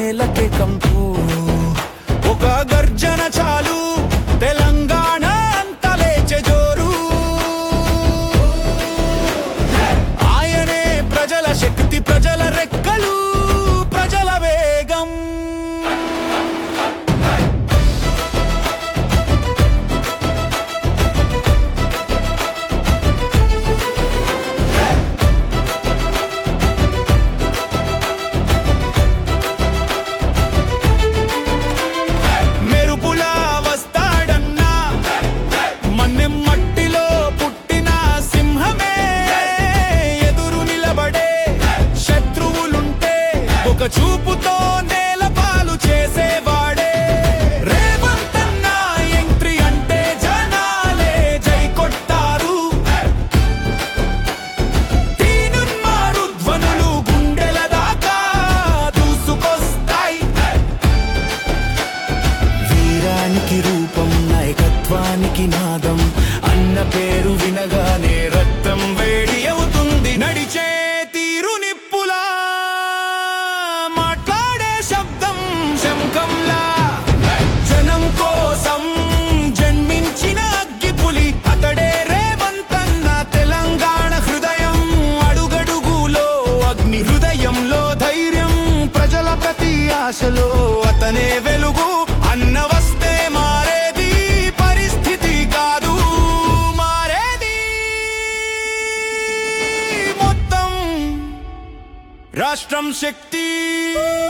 నేలకే కంపు ఒక గర్జన చాలు తెలంగాణ అంత లేచె జోరు ఆయనే ప్రజల శక్తి ప్రజల రెక్కలు ప్రజల వేగం మెరుపులా వస్తాడన్నా మన్నెం మట్టిలో పుట్టిన సింహమే ఎదురు నిలబడే శత్రువులుంటే ఒక చూపుతో నేల పాలు చేసేవాడే రేవంతన్న ఎంట్రీ అంటే జనాలే జై కొట్టారు తీనున్మారు ధ్వనులు గుండెల దాకా దూసుకొస్తాయి వీరానికి రూపం నాయకత్వానికి నాదం అన్న పేరు వినగానే రక్తం వేడి అవుతుంది నడిచే తీరు నిప్పులా మాట్లాడే శబ్దం శంఖంలా జనం కోసం జన్మించిన అగ్గిపులి అతడే రేవంతన్న తెలంగాణ హృదయం అడుగడుగులో అగ్ని హృదయంలో ధైర్యం ప్రజల ప్రతి ఆశలో అతనే వెలుగు అన్న వస్తే మారేది పరిస్థితి కాదు మారేది మొత్తం రాష్ట్రం శక్తి